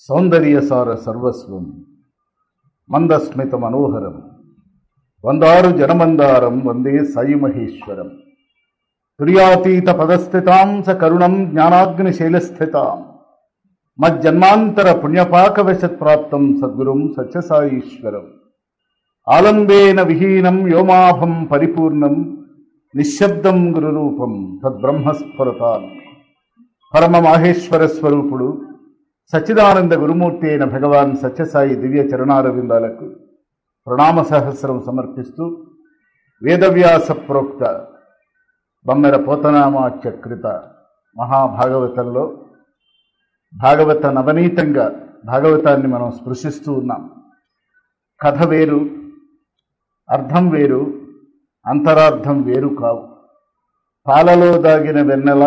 సౌందర్యసార సర్వస్వం మందస్మిత మనోహరం వందారు జనమందారం వందే సాయి మహేశ్వరం తుర్యాతీత పదస్థితాం స కరుణం జ్ఞానాగ్నిశైలస్థితాం మజ్జన్మాంతర పుణ్యపాకవశత్ప్రాప్తం సద్గురుం సత్యసాయీశ్వరం ఆలంబేన విహీనం వ్యోమాభం పరిపూర్ణం నిశ్శబ్దం గురురూపం తద్బ్రహ్మస్ఫురతాన్ పరమ మాహేశ్వర స్వరూపుడు సచ్చిదానంద గురుమూర్తి అయిన భగవాన్ సత్యసాయి దివ్య చరణారవిందాలకు ప్రణామ సహస్రం సమర్పిస్తూ వేదవ్యాస ప్రోక్త బమ్మెర పోతనామాచకృత మహాభాగవతంలో భాగవత నవనీతంగా భాగవతాన్ని మనం స్పృశిస్తూ ఉన్నాం కథ వేరు అర్థం వేరు అంతరార్థం వేరు కావు పాలలో దాగిన వెన్నెల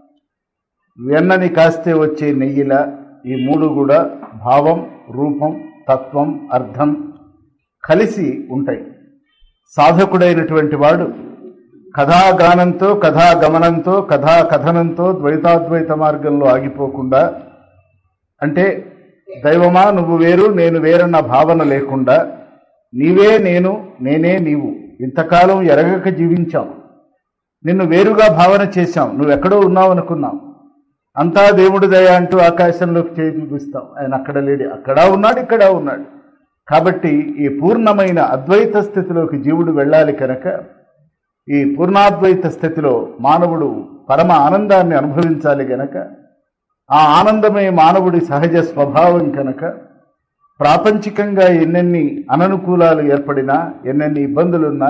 వెన్నని కాస్తే వచ్చే నెయ్యిల ఈ మూడు కూడా భావం రూపం తత్వం అర్థం కలిసి ఉంటాయి సాధకుడైనటువంటి వాడు కథాగానంతో కథాగమనంతో కథా కథనంతో ద్వైతాద్వైత మార్గంలో ఆగిపోకుండా అంటే దైవమా నువ్వు వేరు నేను వేరన్న భావన లేకుండా నీవే నేను నేనే నీవు ఇంతకాలం ఎరగక జీవించాం నిన్ను వేరుగా భావన చేశాం నువ్వు ఎక్కడో ఉన్నావు అనుకున్నాం అంతా దేవుడి దయ అంటూ ఆకాశంలోకి చేయి చూపిస్తాం ఆయన అక్కడ లేడు అక్కడ ఉన్నాడు ఇక్కడ ఉన్నాడు కాబట్టి ఈ పూర్ణమైన అద్వైత స్థితిలోకి జీవుడు వెళ్ళాలి కనుక ఈ పూర్ణాద్వైత స్థితిలో మానవుడు పరమ ఆనందాన్ని అనుభవించాలి గనక ఆ ఆనందమే మానవుడి సహజ స్వభావం కనుక ప్రాపంచికంగా ఎన్నెన్ని అననుకూలాలు ఏర్పడినా ఎన్నెన్ని ఇబ్బందులున్నా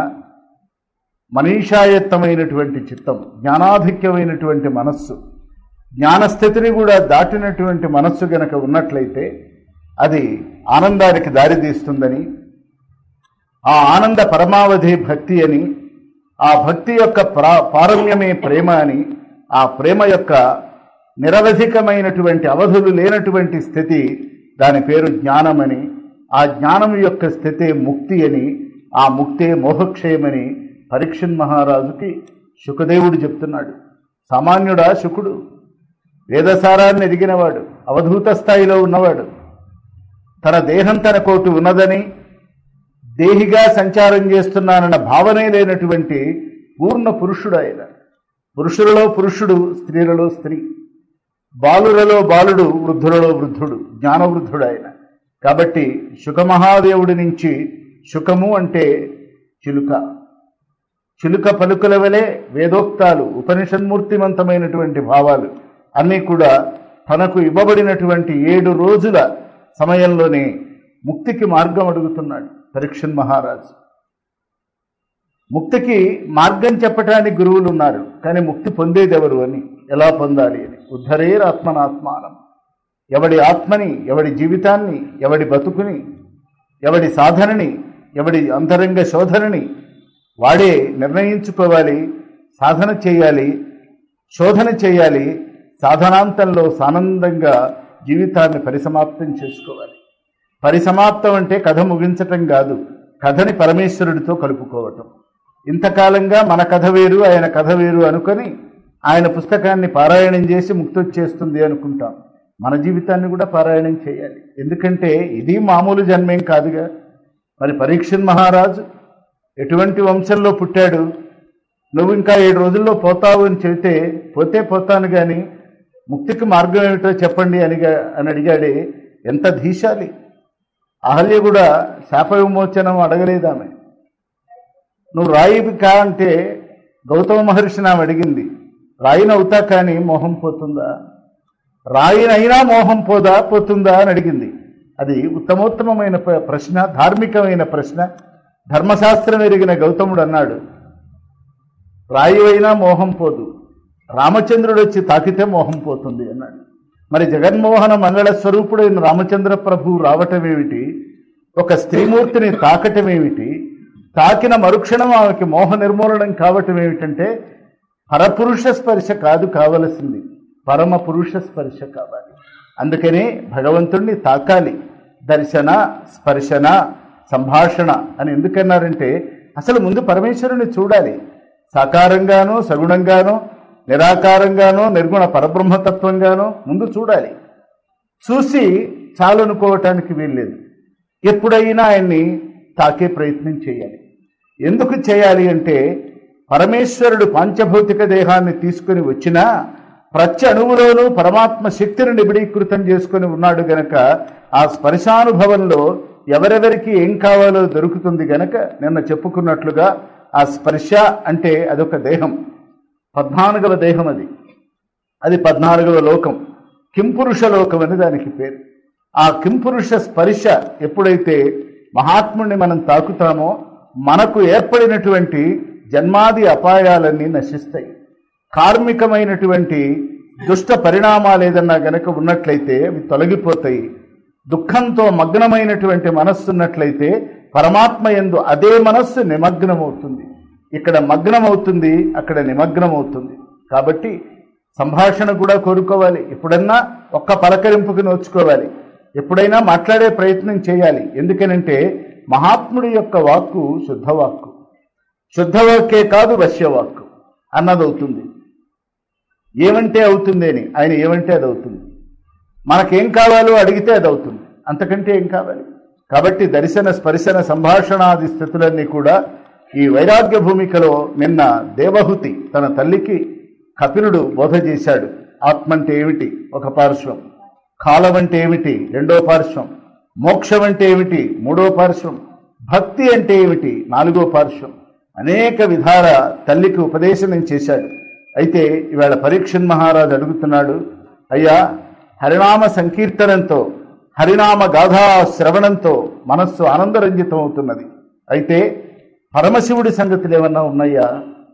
మనీషాయత్తమైనటువంటి చిత్తం జ్ఞానాధిక్యమైనటువంటి మనస్సు జ్ఞానస్థితిని కూడా దాటినటువంటి మనస్సు గనక ఉన్నట్లయితే అది ఆనందానికి దారితీస్తుందని ఆ ఆనంద పరమావధి భక్తి అని ఆ భక్తి యొక్క ప్రా పారమ్యమే ప్రేమ అని ఆ ప్రేమ యొక్క నిరవధికమైనటువంటి అవధులు లేనటువంటి స్థితి దాని పేరు జ్ఞానమని ఆ జ్ఞానం యొక్క స్థితే ముక్తి అని ఆ ముక్తే మోహక్షయమని పరీక్షన్ మహారాజుకి శుకదేవుడు చెప్తున్నాడు సామాన్యుడా శుకుడు వేదసారాన్ని ఎదిగినవాడు అవధూత స్థాయిలో ఉన్నవాడు తన దేహం తన కోటి ఉన్నదని దేహిగా సంచారం చేస్తున్నానన్న భావనే లేనటువంటి పూర్ణ పురుషుడు ఆయన పురుషులలో పురుషుడు స్త్రీలలో స్త్రీ బాలులలో బాలుడు వృద్ధులలో వృద్ధుడు జ్ఞానవృద్ధుడు ఆయన కాబట్టి శుకమహాదేవుడి నుంచి శుకము అంటే చిలుక చిలుక పలుకుల వలె వేదోక్తాలు ఉపనిషన్మూర్తిమంతమైనటువంటి భావాలు అన్నీ కూడా తనకు ఇవ్వబడినటువంటి ఏడు రోజుల సమయంలోనే ముక్తికి మార్గం అడుగుతున్నాడు పరీక్షన్ మహారాజు ముక్తికి మార్గం చెప్పటానికి గురువులు ఉన్నారు కానీ ముక్తి పొందేది ఎవరు అని ఎలా పొందాలి అని ఉద్ధరేర్ ఆత్మనాత్మానం ఎవడి ఆత్మని ఎవడి జీవితాన్ని ఎవడి బతుకుని ఎవడి సాధనని ఎవడి అంతరంగ శోధనని వాడే నిర్ణయించుకోవాలి సాధన చేయాలి శోధన చేయాలి సాధనాంతంలో సానందంగా జీవితాన్ని పరిసమాప్తం చేసుకోవాలి పరిసమాప్తం అంటే కథ ముగించటం కాదు కథని పరమేశ్వరుడితో కలుపుకోవటం ఇంతకాలంగా మన కథ వేరు ఆయన కథ వేరు అనుకొని ఆయన పుస్తకాన్ని పారాయణం చేసి ముక్తి వచ్చేస్తుంది అనుకుంటాం మన జీవితాన్ని కూడా పారాయణం చేయాలి ఎందుకంటే ఇది మామూలు జన్మేం కాదుగా మరి పరీక్షన్ మహారాజు ఎటువంటి వంశంలో పుట్టాడు నువ్వు ఇంకా ఏడు రోజుల్లో పోతావు అని చెబితే పోతే పోతాను కానీ ముక్తికి మార్గం ఏమిటో చెప్పండి అనిగా అని అడిగాడే ఎంత ధీశాలి అహల్య కూడా శాప విమోచనం అడగలేదు ఆమె నువ్వు రాయివి కా అంటే గౌతమ మహర్షిని ఆమె అడిగింది రాయినవుతా కానీ మోహం పోతుందా రాయినైనా మోహం పోదా పోతుందా అని అడిగింది అది ఉత్తమోత్తమమైన ప్ర- ప్రశ్న ధార్మికమైన ప్రశ్న ధర్మశాస్త్రం ఎరిగిన గౌతముడు అన్నాడు రాయివైనా మోహం పోదు రామచంద్రుడు వచ్చి తాకితే మోహం పోతుంది అన్నాడు మరి జగన్మోహన మంగళ స్వరూపుడైన రామచంద్ర ప్రభు రావటం ఏమిటి ఒక స్త్రీమూర్తిని తాకటం ఏమిటి తాకిన మరుక్షణం ఆమెకి మోహ నిర్మూలనం కావటం ఏమిటంటే పరపురుష స్పర్శ కాదు కావలసింది పరమ పురుష స్పర్శ కావాలి అందుకనే భగవంతుణ్ణి తాకాలి దర్శన స్పర్శన సంభాషణ అని ఎందుకన్నారంటే అసలు ముందు పరమేశ్వరుని చూడాలి సాకారంగానో సగుణంగానో నిరాకారంగానో నిర్గుణ పరబ్రహ్మతత్వంగానో ముందు చూడాలి చూసి చాలనుకోవటానికి వీల్లేదు ఎప్పుడైనా ఆయన్ని తాకే ప్రయత్నం చేయాలి ఎందుకు చేయాలి అంటే పరమేశ్వరుడు పంచభౌతిక దేహాన్ని తీసుకుని వచ్చినా ప్రతి అణువులోనూ పరమాత్మ శక్తిని నిబిడీకృతం చేసుకుని ఉన్నాడు గనక ఆ స్పర్శానుభవంలో ఎవరెవరికి ఏం కావాలో దొరుకుతుంది గనక నిన్న చెప్పుకున్నట్లుగా ఆ స్పర్శ అంటే అదొక దేహం పద్నాలుగవ దేహం అది అది పద్నాలుగవ లోకం కింపురుష లోకం అని దానికి పేరు ఆ కింపురుష స్పర్శ ఎప్పుడైతే మహాత్ముడిని మనం తాకుతామో మనకు ఏర్పడినటువంటి జన్మాది అపాయాలన్నీ నశిస్తాయి కార్మికమైనటువంటి దుష్ట పరిణామాలు ఏదన్నా గనక ఉన్నట్లయితే అవి తొలగిపోతాయి దుఃఖంతో మగ్నమైనటువంటి మనస్సు ఉన్నట్లయితే పరమాత్మ ఎందు అదే మనస్సు నిమగ్నమవుతుంది ఇక్కడ మగ్నమవుతుంది అక్కడ నిమగ్నమవుతుంది కాబట్టి సంభాషణ కూడా కోరుకోవాలి ఎప్పుడన్నా ఒక్క పలకరింపుకి నోచుకోవాలి ఎప్పుడైనా మాట్లాడే ప్రయత్నం చేయాలి ఎందుకనంటే మహాత్ముడి యొక్క వాక్కు శుద్ధవాక్కు శుద్ధవాక్కే కాదు వశ్యవాక్కు అన్నది అవుతుంది ఏమంటే అవుతుంది అని ఆయన ఏమంటే అది అవుతుంది మనకేం కావాలో అడిగితే అది అవుతుంది అంతకంటే ఏం కావాలి కాబట్టి దర్శన స్పర్శన సంభాషణాది స్థితులన్నీ కూడా ఈ వైరాగ్య భూమికలో నిన్న దేవహుతి తన తల్లికి కపిలుడు బోధ చేశాడు ఆత్మ అంటే ఏమిటి ఒక పార్శ్వం కాలం అంటే ఏమిటి రెండో పార్శ్వం మోక్షం అంటే ఏమిటి మూడో పార్శ్వం భక్తి అంటే ఏమిటి నాలుగో పార్శ్వం అనేక విధాల తల్లికి ఉపదేశనం చేశాడు అయితే ఇవాళ పరీక్షన్ మహారాజు అడుగుతున్నాడు అయ్యా హరినామ సంకీర్తనంతో హరినామ గాథా శ్రవణంతో మనస్సు ఆనందరంజితం అవుతున్నది అయితే పరమశివుడి సంగతులు ఏమన్నా ఉన్నాయా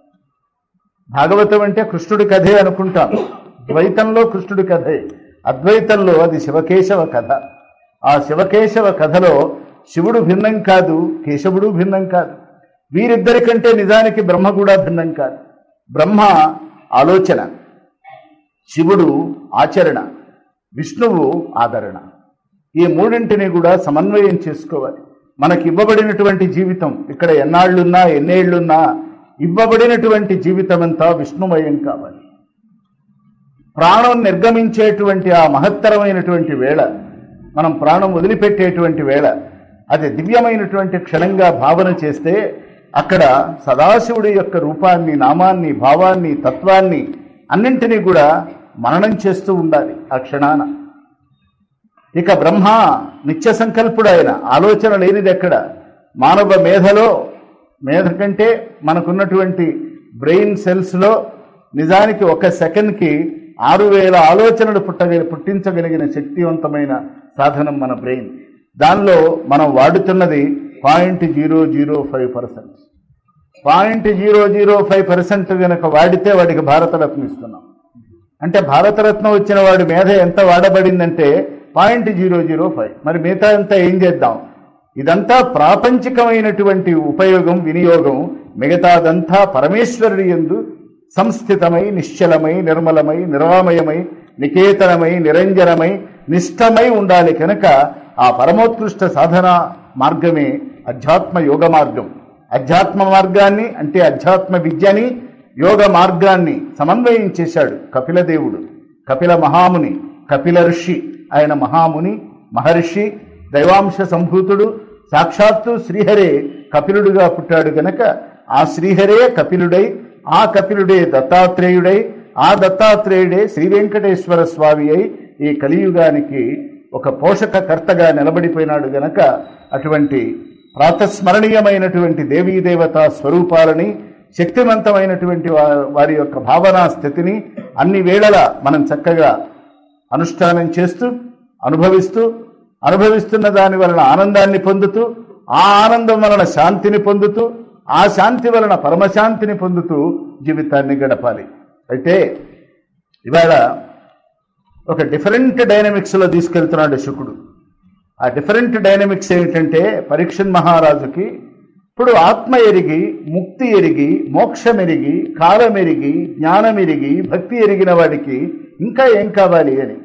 భాగవతం అంటే కృష్ణుడి కథే అనుకుంటాం ద్వైతంలో కృష్ణుడి కథే అద్వైతంలో అది శివకేశవ కథ ఆ శివకేశవ కథలో శివుడు భిన్నం కాదు కేశవుడు భిన్నం కాదు వీరిద్దరి కంటే నిజానికి బ్రహ్మ కూడా భిన్నం కాదు బ్రహ్మ ఆలోచన శివుడు ఆచరణ విష్ణువు ఆదరణ ఈ మూడింటిని కూడా సమన్వయం చేసుకోవాలి మనకి ఇవ్వబడినటువంటి జీవితం ఇక్కడ ఎన్నాళ్ళున్నా ఎన్నేళ్లున్నా ఇవ్వబడినటువంటి జీవితం అంతా విష్ణుమయం కావాలి ప్రాణం నిర్గమించేటువంటి ఆ మహత్తరమైనటువంటి వేళ మనం ప్రాణం వదిలిపెట్టేటువంటి వేళ అది దివ్యమైనటువంటి క్షణంగా భావన చేస్తే అక్కడ సదాశివుడి యొక్క రూపాన్ని నామాన్ని భావాన్ని తత్వాన్ని అన్నింటినీ కూడా మననం చేస్తూ ఉండాలి ఆ క్షణాన ఇక బ్రహ్మ నిత్య సంకల్పుడు ఆయన ఆలోచన లేనిది ఎక్కడ మానవ మేధలో మేధ కంటే మనకున్నటువంటి బ్రెయిన్ సెల్స్లో నిజానికి ఒక సెకండ్కి ఆరు వేల ఆలోచనలు పుట్టగలి పుట్టించగలిగిన శక్తివంతమైన సాధనం మన బ్రెయిన్ దానిలో మనం వాడుతున్నది point zero zero five percent point zero zero five percent కనుక వాడితే వాడికి భారతరత్న ఇస్తున్నాం అంటే భారతరత్న వచ్చిన వాడి మేధ ఎంత వాడబడిందంటే పాయింట్ జీరో జీరో ఫైవ్ మరి మిగతా అంతా ఏం చేద్దాం ఇదంతా ప్రాపంచికమైనటువంటి ఉపయోగం వినియోగం మిగతాదంతా పరమేశ్వరుడి ఎందు సంస్థితమై నిశ్చలమై నిర్మలమై నిరామయమై నికేతనమై నిరంజనమై నిష్టమై ఉండాలి కనుక ఆ పరమోత్కృష్ట సాధన మార్గమే అధ్యాత్మ యోగ మార్గం అధ్యాత్మ మార్గాన్ని అంటే అధ్యాత్మ విద్యని యోగ మార్గాన్ని సమన్వయం చేశాడు కపిలదేవుడు కపిల మహాముని కపిల ఋషి ఆయన మహాముని మహర్షి దైవాంశ సంభూతుడు సాక్షాత్తు శ్రీహరే కపిలుడుగా పుట్టాడు గనక ఆ శ్రీహరే కపిలుడై ఆ కపిలుడే దత్తాత్రేయుడై ఆ దత్తాత్రేయుడే శ్రీ వెంకటేశ్వర స్వామి అయి ఈ కలియుగానికి ఒక పోషక కర్తగా నిలబడిపోయినాడు గనక అటువంటి ప్రాతస్మరణీయమైనటువంటి దేవీ దేవతా స్వరూపాలని శక్తివంతమైనటువంటి వా- వారి యొక్క భావనా స్థితిని అన్ని వేళలా మనం చక్కగా అనుష్ఠానం చేస్తూ అనుభవిస్తూ అనుభవిస్తున్న దాని వలన ఆనందాన్ని పొందుతూ ఆ ఆనందం వలన శాంతిని పొందుతూ ఆ శాంతి వలన పరమశాంతిని పొందుతూ జీవితాన్ని గడపాలి అయితే ఇవాళ ఒక డిఫరెంట్ డైనమిక్స్లో తీసుకెళ్తున్నాడు శుకుడు ఆ డిఫరెంట్ డైనమిక్స్ ఏమిటంటే పరీక్షన్ మహారాజుకి ఇప్పుడు ఆత్మ ఎరిగి ముక్తి ఎరిగి మోక్షం ఎరిగి కాలం ఎరిగి జ్ఞానం ఎరిగి భక్తి ఎరిగిన వాడికి ఇంకా ఏం కావాలి అని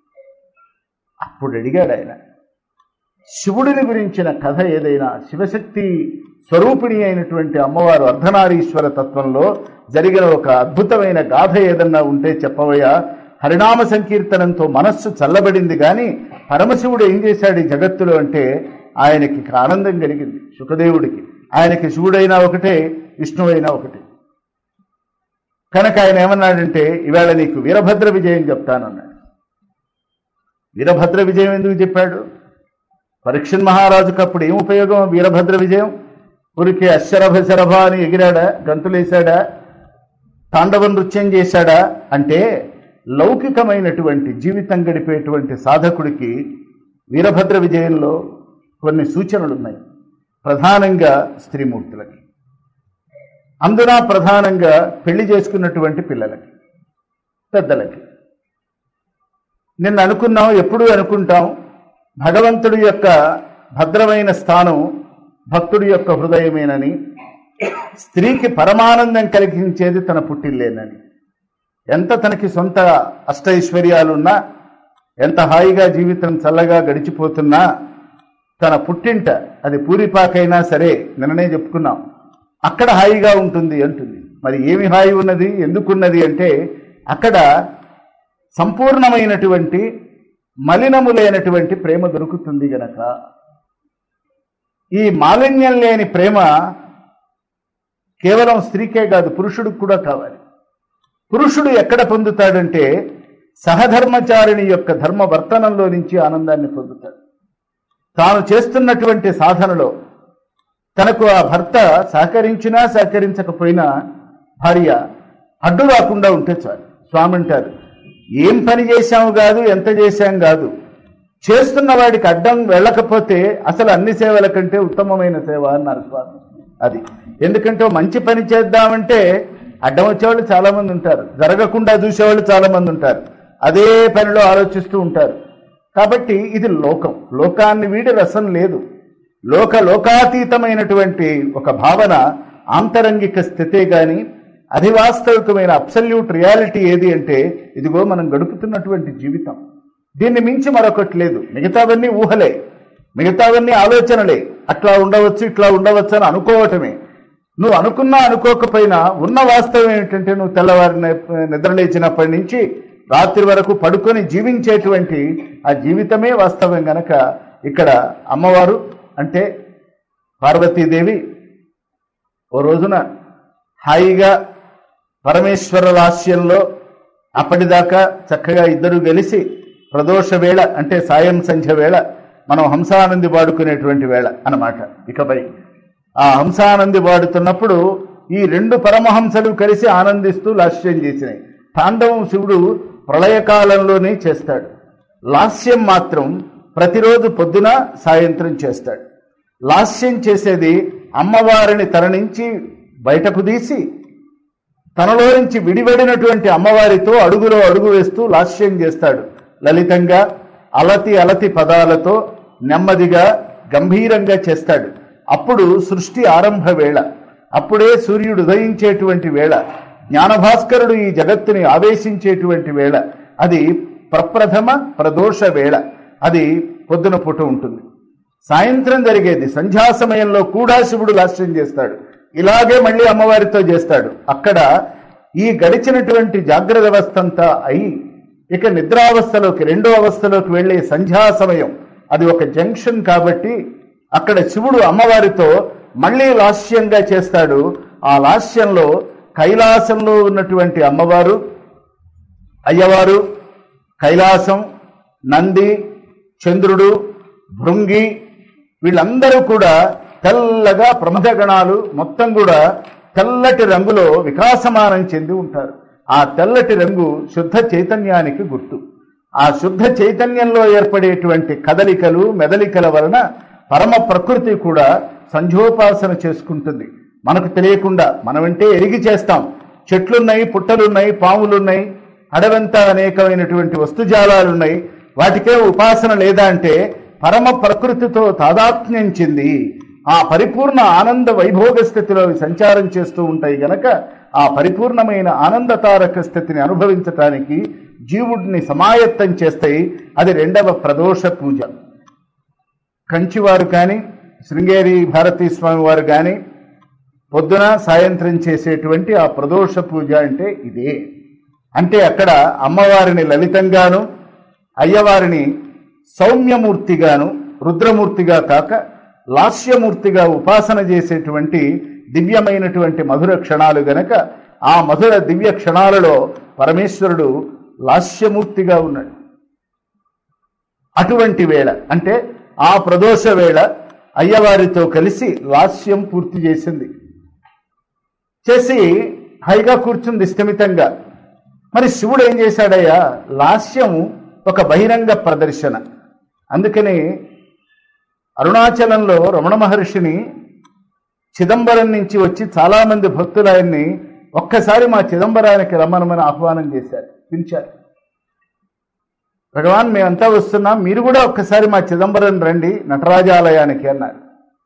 అప్పుడు అడిగాడు ఆయన శివుడిని గురించిన కథ ఏదైనా శివశక్తి స్వరూపిణి అయినటువంటి అమ్మవారు అర్ధనారీశ్వర తత్వంలో జరిగిన ఒక అద్భుతమైన గాథ ఏదన్నా ఉంటే చెప్పవయ్యా హరినామ సంకీర్తనంతో మనస్సు చల్లబడింది కానీ పరమశివుడు ఏం చేశాడు ఈ జగత్తులో అంటే ఆయనకి ఆనందం కలిగింది సుఖదేవుడికి ఆయనకి శివుడైనా ఒకటే విష్ణువైనా ఒకటే కనుక ఆయన ఏమన్నాడంటే ఇవాళ నీకు వీరభద్ర విజయం చెప్తానన్నాడు వీరభద్ర విజయం ఎందుకు చెప్పాడు పరీక్షన్ మహారాజుకు అప్పుడు ఏం ఉపయోగం వీరభద్ర విజయం ఊరికే అశరభ శరభ అని ఎగిరాడా గంతులేశాడా తాండవ నృత్యం చేశాడా అంటే లౌకికమైనటువంటి జీవితం గడిపేటువంటి సాధకుడికి వీరభద్ర విజయంలో కొన్ని సూచనలు ఉన్నాయి ప్రధానంగా స్త్రీమూర్తులకి అందున ప్రధానంగా పెళ్లి చేసుకున్నటువంటి పిల్లలకి పెద్దలకి నిన్న అనుకున్నాం ఎప్పుడూ అనుకుంటాం భగవంతుడి యొక్క భద్రమైన స్థానం భక్తుడి యొక్క హృదయమేనని స్త్రీకి పరమానందం కలిగించేది తన పుట్టిల్లేనని ఎంత తనకి సొంత అష్టైశ్వర్యాలున్నా ఎంత హాయిగా జీవితం చల్లగా గడిచిపోతున్నా తన పుట్టింట అది పూరిపాకైనా సరే నిన్ననే చెప్పుకున్నాం అక్కడ హాయిగా ఉంటుంది అంటుంది మరి ఏమి హాయి ఉన్నది ఎందుకున్నది అంటే అక్కడ సంపూర్ణమైనటువంటి మలినము లేనటువంటి ప్రేమ దొరుకుతుంది గనక ఈ మాలిన్యం లేని ప్రేమ కేవలం స్త్రీకే కాదు పురుషుడికి కూడా కావాలి పురుషుడు ఎక్కడ పొందుతాడంటే సహధర్మచారిణి యొక్క ధర్మ వర్తనంలో నుంచి ఆనందాన్ని పొందుతాడు తాను చేస్తున్నటువంటి సాధనలో తనకు ఆ భర్త సహకరించినా సహకరించకపోయినా భార్య అడ్డు రాకుండా ఉంటే చాలు స్వామి అంటారు ఏం పని చేశాము కాదు ఎంత చేశాం కాదు చేస్తున్న వాడికి అడ్డం వెళ్ళకపోతే అసలు అన్ని సేవల కంటే ఉత్తమమైన సేవ అన్నారు స్వామి అది ఎందుకంటే ఓ మంచి పని చేద్దామంటే అడ్డం వచ్చేవాళ్ళు చాలా మంది ఉంటారు జరగకుండా చూసేవాళ్ళు చాలా మంది ఉంటారు అదే పనిలో ఆలోచిస్తూ ఉంటారు కాబట్టి ఇది లోకం లోకాన్ని వీడి రసం లేదు లోక లోకాతీతమైనటువంటి ఒక భావన ఆంతరంగిక స్థితే గాని అధివాస్తవికమైన అబ్సల్యూట్ రియాలిటీ ఏది అంటే ఇదిగో మనం గడుపుతున్నటువంటి జీవితం దీన్ని మించి మరొకటి లేదు మిగతావన్నీ ఊహలే మిగతావన్నీ ఆలోచనలే అట్లా ఉండవచ్చు ఇట్లా ఉండవచ్చు అని అనుకోవటమే నువ్వు అనుకున్నా అనుకోకపోయినా ఉన్న వాస్తవం ఏమిటంటే నువ్వు తెల్లవారి నిద్రలేచినప్పటి నుంచి రాత్రి వరకు పడుకొని జీవించేటువంటి ఆ జీవితమే వాస్తవం గనక ఇక్కడ అమ్మవారు అంటే పార్వతీదేవి ఓ రోజున హాయిగా పరమేశ్వర లాస్యంలో అప్పటిదాకా చక్కగా ఇద్దరు కలిసి ప్రదోష వేళ అంటే సాయం సంధ్య వేళ మనం హంసానంది వాడుకునేటువంటి వేళ అన్నమాట ఇకపై ఆ హంసానంది వాడుతున్నప్పుడు ఈ రెండు పరమహంసలు కలిసి ఆనందిస్తూ లాస్యం చేసినాయి తాండవం శివుడు ప్రళయకాలంలోనే చేస్తాడు లాస్యం మాత్రం ప్రతిరోజు పొద్దున సాయంత్రం చేస్తాడు లాస్యం చేసేది అమ్మవారిని తన నుంచి బయటకు తీసి తనలో నుంచి విడివడినటువంటి అమ్మవారితో అడుగులో అడుగు వేస్తూ లాస్యం చేస్తాడు లలితంగా అలతి అలతి పదాలతో నెమ్మదిగా గంభీరంగా చేస్తాడు అప్పుడు సృష్టి ఆరంభ వేళ అప్పుడే సూర్యుడు ఉదయించేటువంటి వేళ జ్ఞానభాస్కరుడు ఈ జగత్తుని ఆవేశించేటువంటి వేళ అది ప్రప్రథమ ప్రదోష వేళ అది పొద్దున పూట ఉంటుంది సాయంత్రం జరిగేది సంధ్యా సమయంలో కూడా శివుడు లాస్యం చేస్తాడు ఇలాగే మళ్ళీ అమ్మవారితో చేస్తాడు అక్కడ ఈ గడిచినటువంటి జాగ్రత్త అవస్థ అంతా అయి ఇక నిద్రావస్థలోకి రెండో అవస్థలోకి వెళ్ళే సంధ్యా సమయం అది ఒక జంక్షన్ కాబట్టి అక్కడ శివుడు అమ్మవారితో మళ్ళీ లాస్యంగా చేస్తాడు ఆ లాస్యంలో కైలాసంలో ఉన్నటువంటి అమ్మవారు అయ్యవారు కైలాసం నంది చంద్రుడు భృంగి వీళ్ళందరూ కూడా తెల్లగా ప్రమథగణాలు మొత్తం కూడా తెల్లటి రంగులో వికాసమానం చెంది ఉంటారు ఆ తెల్లటి రంగు శుద్ధ చైతన్యానికి గుర్తు ఆ శుద్ధ చైతన్యంలో ఏర్పడేటువంటి కదలికలు మెదలికల వలన పరమ ప్రకృతి కూడా సంధ్యోపాసన చేసుకుంటుంది మనకు తెలియకుండా మనమంటే ఎరిగి చేస్తాం చెట్లున్నాయి పుట్టలున్నాయి పాములున్నాయి అడవంతా అనేకమైనటువంటి వస్తుజాలాలున్నాయి వాటికే ఉపాసన లేదా అంటే పరమ ప్రకృతితో తాదాత్మ్యం చెంది ఆ పరిపూర్ణ ఆనంద వైభోగ స్థితిలో అవి సంచారం చేస్తూ ఉంటాయి గనక ఆ పరిపూర్ణమైన ఆనందతారక స్థితిని అనుభవించటానికి జీవుడిని సమాయత్తం చేస్తాయి అది రెండవ ప్రదోష పూజ కంచివారు కానీ శృంగేరి భారతీ స్వామి వారు కానీ పొద్దున సాయంత్రం చేసేటువంటి ఆ ప్రదోష పూజ అంటే ఇదే అంటే అక్కడ అమ్మవారిని లలితంగాను అయ్యవారిని సౌమ్యమూర్తిగాను రుద్రమూర్తిగా కాక లాస్యమూర్తిగా ఉపాసన చేసేటువంటి దివ్యమైనటువంటి మధుర క్షణాలు గనక ఆ మధుర దివ్య క్షణాలలో పరమేశ్వరుడు లాస్యమూర్తిగా ఉన్నాడు అటువంటి వేళ అంటే ఆ ప్రదోష వేళ అయ్యవారితో కలిసి లాస్యం పూర్తి చేసింది చేసి హైగా కూర్చుంది స్థిమితంగా మరి శివుడు ఏం చేశాడయ్యా లాస్యం ఒక బహిరంగ ప్రదర్శన అందుకని అరుణాచలంలో రమణ మహర్షిని చిదంబరం నుంచి వచ్చి చాలామంది భక్తులు ఆయన్ని ఒక్కసారి మా చిదంబరానికి రమ్మనమని ఆహ్వానం చేశారు పిలిచారు భగవాన్ మేమంతా వస్తున్నాం మీరు కూడా ఒక్కసారి మా చిదంబరం రండి నటరాజాలయానికి అన్నారు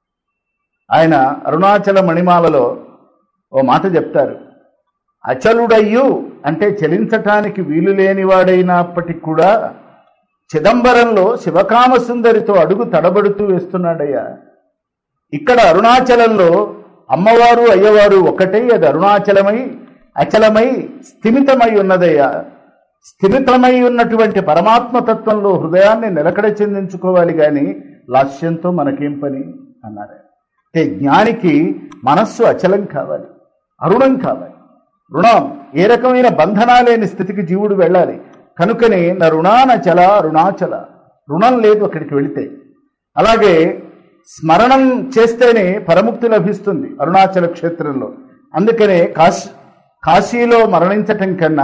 ఆయన అరుణాచల మణిమాలలో ఓ మాట చెప్తారు అచలుడయ్యు అంటే చలించటానికి వీలు లేనివాడైనప్పటికి కూడా చిదంబరంలో శివకామ సుందరితో అడుగు తడబడుతూ వేస్తున్నాడయ్యా ఇక్కడ అరుణాచలంలో అమ్మవారు అయ్యవారు ఒకటే అది అరుణాచలమై అచలమై స్థిమితమై ఉన్నదయ్యా స్థిమితమై ఉన్నటువంటి పరమాత్మ తత్వంలో హృదయాన్ని నిలకడ చెందించుకోవాలి కానీ లాస్యంతో మనకేం పని అన్నారు అంటే జ్ఞానికి మనస్సు అచలం కావాలి అరుణం కావాలి రుణం ఏ రకమైన బంధనాలేని స్థితికి జీవుడు వెళ్ళాలి కనుకనే నా రుణాన చల అరుణాచల రుణం లేదు అక్కడికి వెళితే అలాగే స్మరణం చేస్తేనే పరముక్తి లభిస్తుంది అరుణాచల క్షేత్రంలో అందుకనే కాశీ కాశీలో మరణించటం కన్నా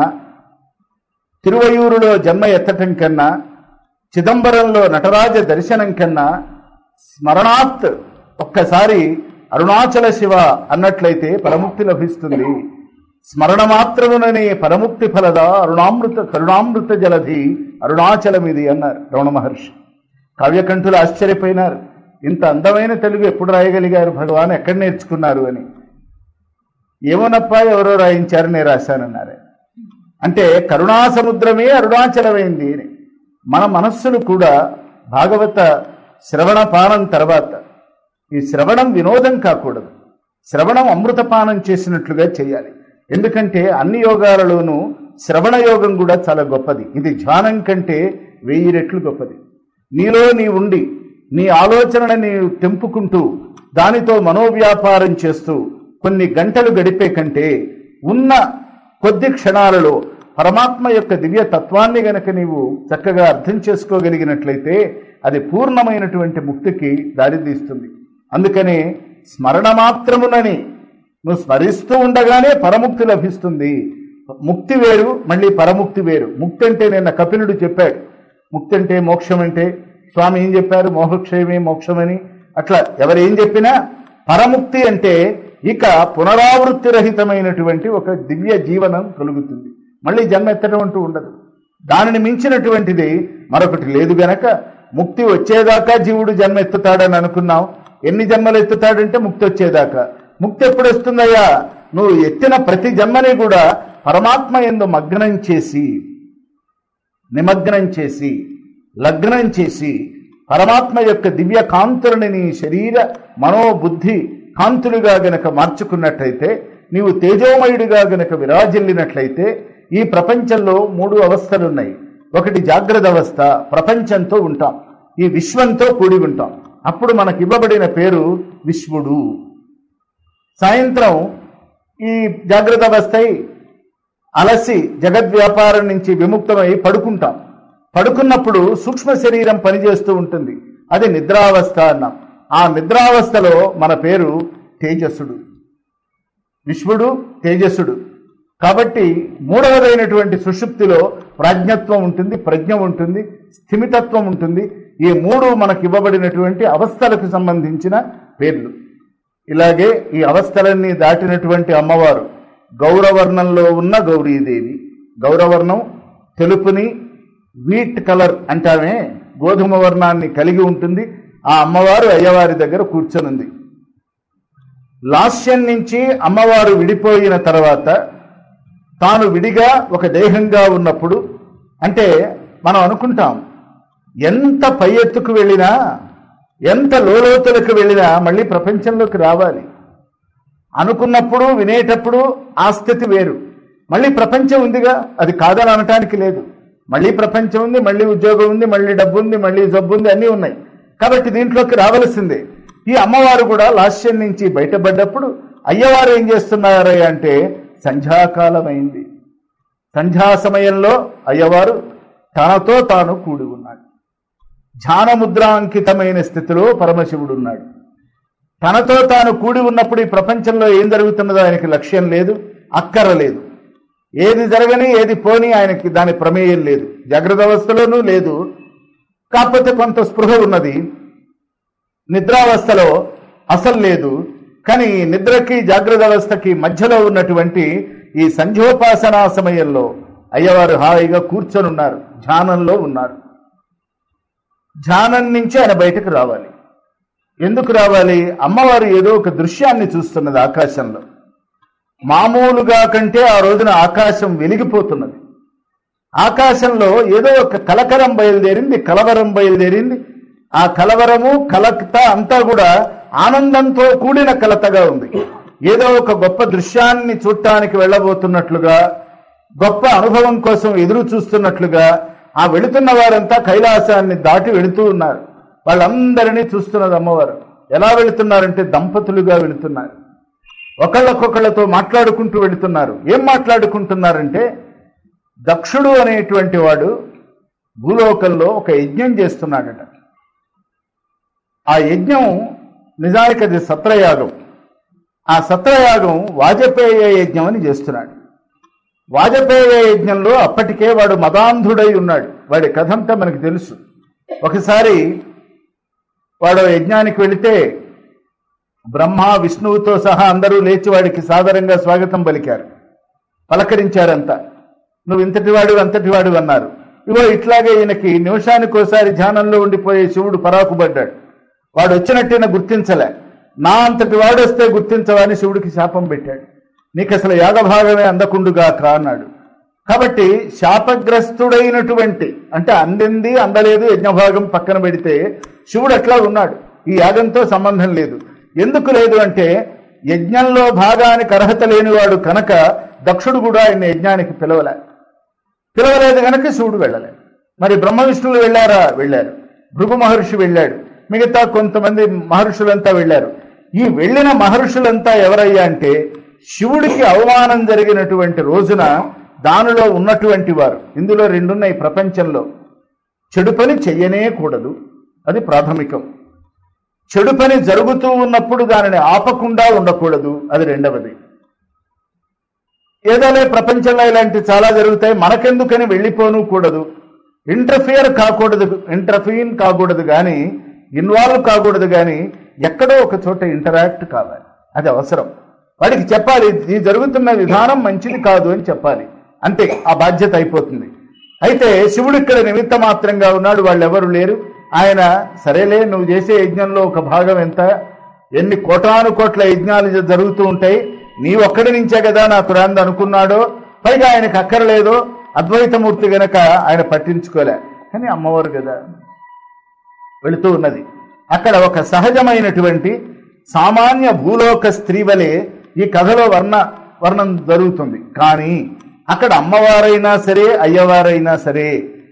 తిరువయూరులో జన్మ ఎత్తటం కన్నా చిదంబరంలో నటరాజ దర్శనం కన్నా స్మరణాత్ ఒక్కసారి అరుణాచల శివ అన్నట్లయితే పరముక్తి లభిస్తుంది స్మరణ మాత్రముననే పరముక్తి ఫలద అరుణామృత కరుణామృత జలధి అరుణాచలమిది అన్నారు రమణ మహర్షి కావ్యకంఠులు ఆశ్చర్యపోయినారు ఇంత అందమైన తెలుగు ఎప్పుడు రాయగలిగారు భగవాన్ ఎక్కడ నేర్చుకున్నారు అని ఏమోనప్పా ఎవరో రాయించారు నేను రాశానన్నారు అంటే కరుణా సముద్రమే అరుణాచలమైంది అని మన మనస్సులు కూడా భాగవత శ్రవణపానం తర్వాత ఈ శ్రవణం వినోదం కాకూడదు శ్రవణం అమృతపానం చేసినట్లుగా చేయాలి ఎందుకంటే అన్ని యోగాలలోనూ శ్రవణ యోగం కూడా చాలా గొప్పది ఇది ధ్యానం కంటే వెయ్యి రెట్లు గొప్పది నీలో నీ ఉండి నీ ఆలోచనను నీవు తెంపుకుంటూ దానితో మనోవ్యాపారం చేస్తూ కొన్ని గంటలు గడిపే కంటే ఉన్న కొద్ది క్షణాలలో పరమాత్మ యొక్క దివ్య తత్వాన్ని గనక నీవు చక్కగా అర్థం చేసుకోగలిగినట్లయితే అది పూర్ణమైనటువంటి ముక్తికి దారితీస్తుంది అందుకనే స్మరణ మాత్రమునని నువ్వు స్మరిస్తూ ఉండగానే పరముక్తి లభిస్తుంది ముక్తి వేరు మళ్ళీ పరముక్తి వేరు ముక్తి అంటే నిన్న కపిలుడు చెప్పాడు ముక్తి అంటే మోక్షం అంటే స్వామి ఏం చెప్పారు మోహక్షయమే మోక్షమని అట్లా ఎవరు ఏం చెప్పినా పరముక్తి అంటే ఇక పునరావృత్తి రహితమైనటువంటి ఒక దివ్య జీవనం కలుగుతుంది మళ్ళీ జన్మ ఎత్తడం అంటూ ఉండదు దానిని మించినటువంటిది మరొకటి లేదు గనక ముక్తి వచ్చేదాకా జీవుడు జన్మ ఎత్తుతాడని అనుకున్నాం ఎన్ని జన్మలు ఎత్తుతాడంటే ముక్తి వచ్చేదాకా ముక్తి ఎప్పుడు వస్తుందయ్యా నువ్వు ఎత్తిన ప్రతి జన్మని కూడా పరమాత్మ ఎందు మగ్నం చేసి నిమగ్నం చేసి లగ్నం చేసి పరమాత్మ యొక్క దివ్య కాంతులని నీ శరీర మనోబుద్ధి కాంతులుగా గనక మార్చుకున్నట్లయితే నీవు తేజోమయుడిగా గనక విరాజిల్లినట్లయితే ఈ ప్రపంచంలో మూడు అవస్థలున్నాయి ఒకటి జాగ్రత్త అవస్థ ప్రపంచంతో ఉంటాం ఈ విశ్వంతో కూడి ఉంటాం అప్పుడు మనకి ఇవ్వబడిన పేరు విశ్వడు సాయంత్రం ఈ జాగ్రత్త అవస్థై అలసి జగద్వ్యాపారం నుంచి విముక్తమై పడుకుంటాం పడుకున్నప్పుడు సూక్ష్మ శరీరం పనిచేస్తూ ఉంటుంది అది నిద్రావస్థ అన్నాం ఆ నిద్రావస్థలో మన పేరు తేజస్సుడు విశ్వడు తేజస్సుడు కాబట్టి మూడవదైనటువంటి సుషుప్తిలో ప్రాజ్ఞత్వం ఉంటుంది ప్రజ్ఞ ఉంటుంది స్థిమితత్వం ఉంటుంది ఈ మూడు మనకు ఇవ్వబడినటువంటి అవస్థలకు సంబంధించిన పేర్లు ఇలాగే ఈ అవస్థలన్నీ దాటినటువంటి అమ్మవారు గౌరవర్ణంలో ఉన్న గౌరీదేవి గౌరవర్ణం తెలుపుని వీట్ కలర్ అంటామే గోధుమ వర్ణాన్ని కలిగి ఉంటుంది ఆ అమ్మవారు అయ్యవారి దగ్గర కూర్చొనుంది లాస్యం నుంచి అమ్మవారు విడిపోయిన తర్వాత తాను విడిగా ఒక దేహంగా ఉన్నప్పుడు అంటే మనం అనుకుంటాం ఎంత పై ఎత్తుకు వెళ్ళినా ఎంత లోలోతులకు వెళ్ళినా మళ్ళీ ప్రపంచంలోకి రావాలి అనుకున్నప్పుడు వినేటప్పుడు ఆ స్థితి వేరు మళ్ళీ ప్రపంచం ఉందిగా అది కాదని అనటానికి లేదు మళ్ళీ ప్రపంచం ఉంది మళ్ళీ ఉద్యోగం ఉంది మళ్ళీ డబ్బు ఉంది మళ్ళీ జబ్బు ఉంది అన్నీ ఉన్నాయి కాబట్టి దీంట్లోకి రావలసిందే ఈ అమ్మవారు కూడా లాస్యం నుంచి బయటపడ్డప్పుడు అయ్యవారు ఏం చేస్తున్నారయ్య అంటే సంధ్యాకాలం అయింది సంధ్యా సమయంలో అయ్యవారు తనతో తాను కూడి ఉన్నాడు ధ్యానముద్రాంకితమైన స్థితిలో పరమశివుడు ఉన్నాడు తనతో తాను కూడి ఉన్నప్పుడు ఈ ప్రపంచంలో ఏం జరుగుతున్నదో ఆయనకి లక్ష్యం లేదు అక్కర లేదు ఏది జరగని ఏది పోని ఆయనకి దాని ప్రమేయం లేదు జాగ్రత్త అవస్థలోనూ లేదు కాకపోతే కొంత స్పృహ ఉన్నది నిద్రావస్థలో అసలు లేదు కానీ నిద్రకి జాగ్రత్త అవస్థకి మధ్యలో ఉన్నటువంటి ఈ సంధ్యోపాసనా సమయంలో అయ్యవారు హాయిగా కూర్చొని ఉన్నారు ధ్యానంలో ఉన్నారు ధ్యానం నుంచి ఆయన బయటకు రావాలి ఎందుకు రావాలి అమ్మవారు ఏదో ఒక దృశ్యాన్ని చూస్తున్నది ఆకాశంలో మామూలుగా కంటే ఆ రోజున ఆకాశం వెలిగిపోతున్నది ఆకాశంలో ఏదో ఒక కలకరం బయలుదేరింది కలవరం బయలుదేరింది ఆ కలవరము కలకత అంతా కూడా ఆనందంతో కూడిన కలతగా ఉంది ఏదో ఒక గొప్ప దృశ్యాన్ని చూడటానికి వెళ్ళబోతున్నట్లుగా గొప్ప అనుభవం కోసం ఎదురు చూస్తున్నట్లుగా ఆ వెళుతున్న వారంతా కైలాసాన్ని దాటి వెళుతూ ఉన్నారు వాళ్ళందరినీ చూస్తున్నది అమ్మవారు ఎలా వెళుతున్నారంటే దంపతులుగా వెళుతున్నారు ఒకళ్ళకొకళ్ళతో మాట్లాడుకుంటూ వెళుతున్నారు ఏం మాట్లాడుకుంటున్నారంటే దక్షుడు అనేటువంటి వాడు భూలోకంలో ఒక యజ్ఞం చేస్తున్నాడట ఆ యజ్ఞం నిజానికి అది సత్రయాగం ఆ సత్రయాగం వాజపేయ యజ్ఞం అని చేస్తున్నాడు వాజపేయ యజ్ఞంలో అప్పటికే వాడు మదాంధుడై ఉన్నాడు వాడి కథంతా మనకు తెలుసు ఒకసారి వాడు యజ్ఞానికి వెళితే బ్రహ్మ విష్ణువుతో సహా అందరూ లేచి వాడికి సాదరంగా స్వాగతం పలికారు పలకరించారంతా నువ్వు ఇంతటి వాడు అంతటి వాడు అన్నారు ఇగో ఇట్లాగే ఈయనకి నిమిషానికోసారి ధ్యానంలో ఉండిపోయే శివుడు పరాకుపడ్డాడు వాడు వచ్చినట్టేనా గుర్తించలే నా అంతటి వాడు వస్తే గుర్తించవని శివుడికి శాపం పెట్టాడు నీకు అసలు యాగభాగమే అందకుండుగాక అన్నాడు కాబట్టి శాపగ్రస్తుడైనటువంటి అంటే అందింది అందలేదు యజ్ఞభాగం పక్కన పెడితే శివుడు అట్లా ఉన్నాడు ఈ యాగంతో సంబంధం లేదు ఎందుకు లేదు అంటే యజ్ఞంలో భాగానికి అర్హత లేనివాడు కనుక దక్షుడు కూడా ఆయన యజ్ఞానికి పిలవలే పిలవలేదు కనుక శివుడు వెళ్ళలే మరి బ్రహ్మ విష్ణువులు వెళ్ళారా వెళ్ళారు భృగు మహర్షి వెళ్ళాడు మిగతా కొంతమంది మహర్షులంతా వెళ్ళారు ఈ వెళ్ళిన మహర్షులంతా ఎవరయ్యా అంటే శివుడికి అవమానం జరిగినటువంటి రోజున దానిలో ఉన్నటువంటి వారు ఇందులో రెండున్నాయి ప్రపంచంలో చెడు పని చెయ్యనే కూడదు అది ప్రాథమికం చెడు పని జరుగుతూ ఉన్నప్పుడు దానిని ఆపకుండా ఉండకూడదు అది రెండవది ఏదోలే ప్రపంచంలో ఇలాంటి చాలా జరుగుతాయి మనకెందుకని వెళ్ళిపోను కూడదు ఇంటర్ఫియర్ కాకూడదు ఇంటర్ఫీన్ కాకూడదు కానీ ఇన్వాల్వ్ కాకూడదు కానీ ఎక్కడో ఒక చోట ఇంటరాక్ట్ కావాలి అది అవసరం వాడికి చెప్పాలి ఈ జరుగుతున్న విధానం మంచిది కాదు అని చెప్పాలి అంతే ఆ బాధ్యత అయిపోతుంది అయితే శివుడు ఇక్కడ నిమిత్త మాత్రంగా ఉన్నాడు వాళ్ళు ఎవరు లేరు ఆయన సరేలే నువ్వు చేసే యజ్ఞంలో ఒక భాగం ఎంత ఎన్ని కోటాను కోట్ల యజ్ఞాలు జ- జరుగుతూ ఉంటాయి నీ ఒక్కడి నుంచే కదా నాకు రాంది అనుకున్నాడో పైగా ఆయనకు అక్కర్లేదో అద్వైతమూర్తి గనక ఆయన పట్టించుకోలే కానీ అమ్మవారు కదా వెళుతూ ఉన్నది అక్కడ ఒక సహజమైనటువంటి సామాన్య భూలోక స్త్రీ వలె ఈ కథలో వర్ణ వర్ణం జరుగుతుంది కానీ అక్కడ అమ్మవారైనా సరే అయ్యవారైనా సరే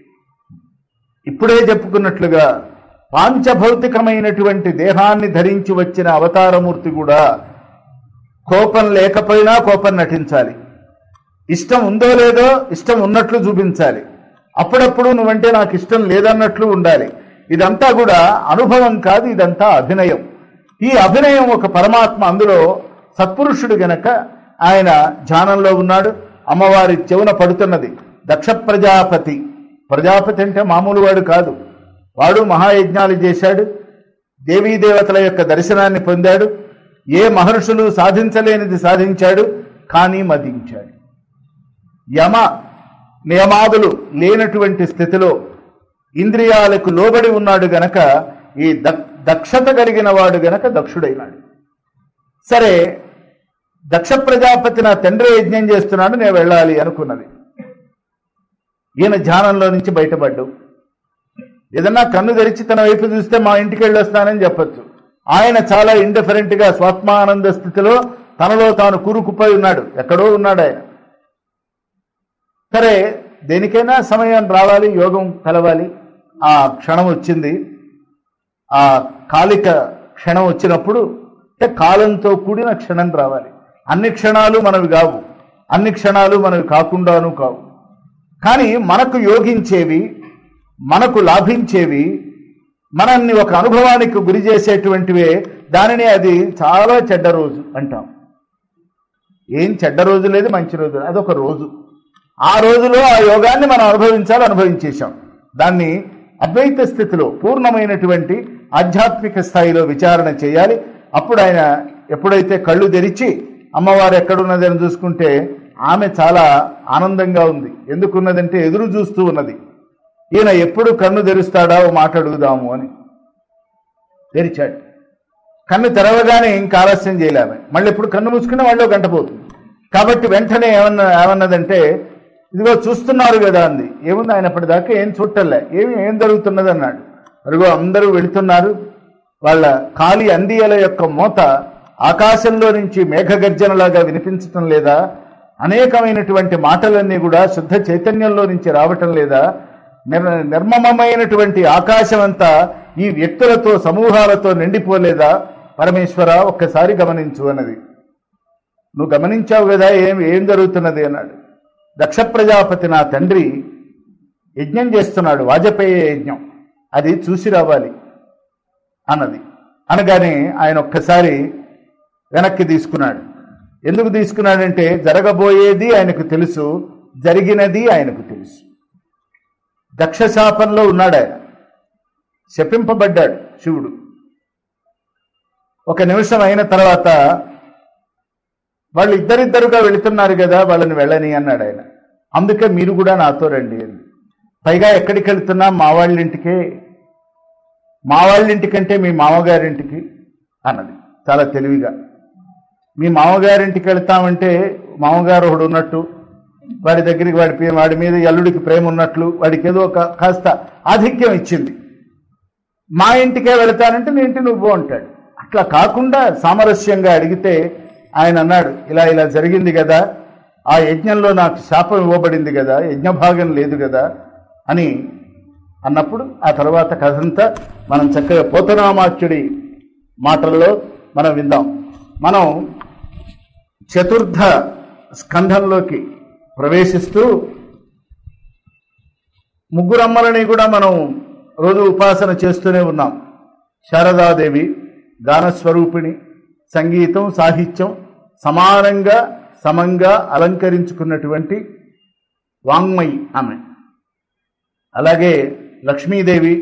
ఇప్పుడే చెప్పుకున్నట్లుగా పాంచభౌతికమైనటువంటి దేహాన్ని ధరించి వచ్చిన అవతారమూర్తి కూడా కోపం లేకపోయినా కోపం నటించాలి ఇష్టం ఉందో లేదో ఇష్టం ఉన్నట్లు చూపించాలి అప్పుడప్పుడు నువ్వంటే నాకు ఇష్టం లేదన్నట్లు ఉండాలి ఇదంతా కూడా అనుభవం కాదు ఇదంతా అభినయం ఈ అభినయం ఒక పరమాత్మ అందులో సత్పురుషుడు గనక ఆయన ధ్యానంలో ఉన్నాడు అమ్మవారి చెవున పడుతున్నది దక్ష ప్రజాపతి ప్రజాపతి అంటే మామూలు వాడు కాదు వాడు మహాయజ్ఞాలు చేశాడు దేవీ దేవతల యొక్క దర్శనాన్ని పొందాడు ఏ మహర్షులు సాధించలేనిది సాధించాడు కానీ మదించాడు యమ నియమాదులు లేనటువంటి స్థితిలో ఇంద్రియాలకు లోబడి ఉన్నాడు గనక ఈ దక్- దక్షత కలిగిన వాడు గనక దక్షుడైనాడు సరే దక్ష ప్రజాపతి నా తండ్రి యజ్ఞం చేస్తున్నాడు నేను వెళ్ళాలి అనుకున్నది ఈయన ధ్యానంలో నుంచి బయటపడ్డావు ఏదన్నా కన్ను తెరిచి తన వైపు చూస్తే మా ఇంటికి వెళ్ళొస్తానని చెప్పొచ్చు ఆయన చాలా ఇండిఫరెంట్ గా స్వాత్మానంద స్థితిలో తనలో తాను కూరుకుపోయి ఉన్నాడు ఎక్కడో ఉన్నాడు ఆయన సరే దేనికైనా సమయం రావాలి యోగం కలవాలి ఆ క్షణం వచ్చింది ఆ కాలిక క్షణం వచ్చినప్పుడు అంటే కాలంతో కూడిన క్షణం రావాలి అన్ని క్షణాలు మనవి కావు అన్ని క్షణాలు మనవి కాకుండాను కావు కానీ మనకు యోగించేవి మనకు లాభించేవి మనల్ని ఒక అనుభవానికి గురి చేసేటువంటివే దానిని అది చాలా చెడ్డ రోజు అంటాం ఏం చెడ్డ రోజు లేదు మంచి రోజు లేదు. అదొక రోజు ఆ రోజులో ఆ యోగాన్ని మనం అనుభవించాలి అనుభవించేశాం దాన్ని అద్వైత స్థితిలో పూర్ణమైనటువంటి ఆధ్యాత్మిక స్థాయిలో విచారణ చేయాలి అప్పుడు ఆయన ఎప్పుడైతే కళ్ళు తెరిచి అమ్మవారు ఎక్కడున్నదని చూసుకుంటే ఆమె చాలా ఆనందంగా ఉంది ఎందుకున్నదంటే ఎదురు చూస్తూ ఉన్నది ఈయన ఎప్పుడు కన్ను తెరుస్తాడా ఓ మాట అడుగుదాము అని తెరిచాడు కన్ను తెరవగానే ఇంకా ఆలస్యం చేయలేము మళ్ళీ ఎప్పుడు కన్ను మూసుకున్నా మళ్ళీ ఒక గంట పోతుంది కాబట్టి వెంటనే ఏమన్నా ఏమన్నదంటే ఇదిగో చూస్తున్నారు కదా అంది ఏముంది ఆయన అప్పటిదాకా ఏం చూడటంలే ఏమి ఏం జరుగుతున్నది అన్నాడు అదిగో అందరూ వెళుతున్నారు వాళ్ళ ఖాళీ అందియల యొక్క మోత ఆకాశంలో నుంచి మేఘగర్జనలాగా వినిపించటం లేదా అనేకమైనటువంటి మాటలన్నీ కూడా శుద్ధ చైతన్యంలో నుంచి రావటం లేదా నిర్ నిర్మమమైనటువంటి ఆకాశం అంతా ఈ వ్యక్తులతో సమూహాలతో నిండిపోలేదా పరమేశ్వర ఒక్కసారి గమనించు అన్నది నువ్వు గమనించావు కదా ఏం ఏం జరుగుతున్నది అన్నాడు దక్ష ప్రజాపతి నా తండ్రి యజ్ఞం చేస్తున్నాడు వాజపేయ యజ్ఞం అది చూసి రావాలి అన్నది అనగానే ఆయన ఒక్కసారి వెనక్కి తీసుకున్నాడు ఎందుకు తీసుకున్నాడంటే జరగబోయేది ఆయనకు తెలుసు జరిగినది ఆయనకు తెలుసు దక్ష శాపంలో ఉన్నాడు ఆయన శపింపబడ్డాడు శివుడు ఒక నిమిషం అయిన తర్వాత వాళ్ళు ఇద్దరిద్దరుగా వెళుతున్నారు కదా వాళ్ళని వెళ్ళని అన్నాడు ఆయన అందుకే మీరు కూడా నాతో రండి అని పైగా ఎక్కడికి వెళ్తున్నా మా వాళ్ళ ఇంటికే మా వాళ్ళ ఇంటికంటే మీ మామగారింటికి అన్నది చాలా తెలివిగా మీ మామగారింటికి వెళ్తామంటే మామగారు ఒకడు ఉన్నట్టు వాడి దగ్గరికి వాడి పే- వాడి మీద అల్లుడికి ప్రేమ ఉన్నట్లు వాడికి ఏదో ఒక కాస్త ఆధిక్యం ఇచ్చింది మా ఇంటికే వెళతానంటే నీ ఇంటి నువ్వు అంటాడు అట్లా కాకుండా సామరస్యంగా అడిగితే ఆయన అన్నాడు ఇలా ఇలా జరిగింది కదా ఆ యజ్ఞంలో నాకు శాపం ఇవ్వబడింది కదా యజ్ఞభాగం లేదు కదా అని అన్నప్పుడు ఆ తర్వాత కథంతా మనం చక్కగా పోతనామాచ్యుడి మాటల్లో మనం విందాం మనం చతుర్థ స్కంధంలోకి ప్రవేశిస్తూ ముగ్గురమ్మలని కూడా మనం రోజు ఉపాసన చేస్తూనే ఉన్నాం శారదాదేవి గానస్వరూపిణి సంగీతం సాహిత్యం సమానంగా సమంగా అలంకరించుకున్నటువంటి వాంగ్మయి ఆమె అలాగే లక్ష్మీదేవి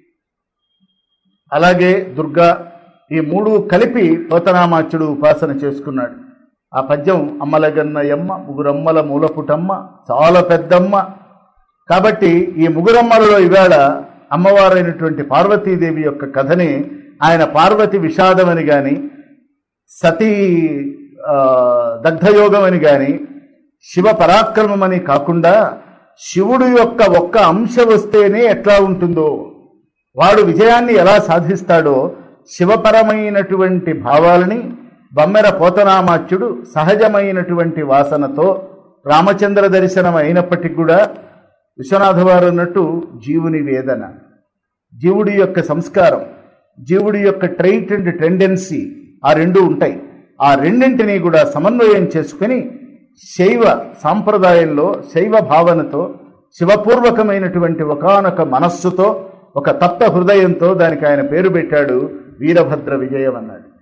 అలాగే దుర్గా ఈ మూడు కలిపి పోతనామాచ్యుడు ఉపాసన చేసుకున్నాడు ఆ పద్యం అమ్మలగన్నయమ్మ ముగురమ్మల మూలపుటమ్మ చాలా పెద్దమ్మ కాబట్టి ఈ ముగురమ్మలలో ఇవాళ అమ్మవారైనటువంటి పార్వతీదేవి యొక్క కథని ఆయన పార్వతి విషాదమని గాని సతీ ఆ, దగ్ధయోగం అని గాని శివ పరాక్రమం అని కాకుండా శివుడు యొక్క ఒక్క అంశ వస్తేనే ఎట్లా ఉంటుందో వాడు విజయాన్ని ఎలా సాధిస్తాడో శివపరమైనటువంటి భావాలని బమ్మెర పోతనామాచ్యుడు సహజమైనటువంటి వాసనతో రామచంద్ర దర్శనం అయినప్పటికీ కూడా విశ్వనాథ వారు అన్నట్టు జీవుని వేదన జీవుడి యొక్క సంస్కారం జీవుడి యొక్క ట్రైట్ అండ్ టెండెన్సీ ఆ రెండు ఉంటాయి ఆ రెండింటినీ కూడా సమన్వయం చేసుకుని శైవ సాంప్రదాయంలో శైవ భావనతో శివపూర్వకమైనటువంటి ఒకానొక మనస్సుతో ఒక తప్త హృదయంతో దానికి ఆయన పేరు పెట్టాడు వీరభద్ర విజయం అన్నాడు